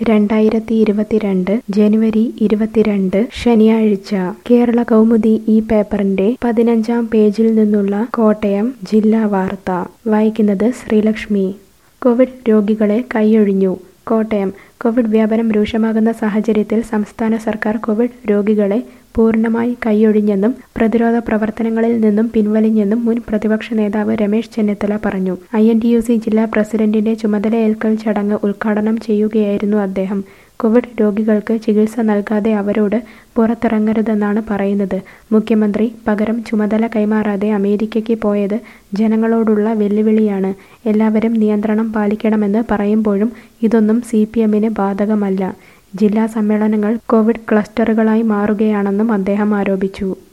രണ്ടായിരത്തി ഇരുപത്തിരണ്ട് ജനുവരി ഇരുപത്തിരണ്ട് ശനിയാഴ്ച കേരള കൗമുദി ഈ പേപ്പറിന്റെ പതിനഞ്ചാം പേജിൽ നിന്നുള്ള കോട്ടയം ജില്ലാ വാർത്ത വായിക്കുന്നത് ശ്രീലക്ഷ്മി കോവിഡ് രോഗികളെ കൈയൊഴിഞ്ഞു കോട്ടയം കോവിഡ് വ്യാപനം രൂക്ഷമാകുന്ന സാഹചര്യത്തിൽ സംസ്ഥാന സർക്കാർ കോവിഡ് രോഗികളെ പൂർണ്ണമായി കൈയൊഴിഞ്ഞെന്നും പ്രതിരോധ പ്രവർത്തനങ്ങളിൽ നിന്നും പിൻവലിഞ്ഞെന്നും മുൻ പ്രതിപക്ഷ നേതാവ് രമേശ് ചെന്നിത്തല പറഞ്ഞു I N T U C ജില്ലാ പ്രസിഡന്റിന്റെ ചുമതലയേൽക്കൽ ചടങ്ങ് ഉദ്ഘാടനം ചെയ്യുകയായിരുന്നു അദ്ദേഹം കോവിഡ് രോഗികൾക്ക് ചികിത്സ നൽകാതെ അവരോട് പുറത്തിറങ്ങരുതെന്നാണ് പറയുന്നത് മുഖ്യമന്ത്രി പകരം ചുമതല കൈമാറാതെ അമേരിക്കയ്ക്ക് പോയത് ജനങ്ങളോടുള്ള വെല്ലുവിളിയാണ് എല്ലാവരും നിയന്ത്രണം പാലിക്കണമെന്ന് പറയുമ്പോഴും ഇതൊന്നും സി പി എമ്മിന് ബാധകമല്ല ജില്ലാ സമ്മേളനങ്ങൾ കോവിഡ് ക്ലസ്റ്ററുകളായി മാറുകയാണെന്നും അദ്ദേഹം ആരോപിച്ചു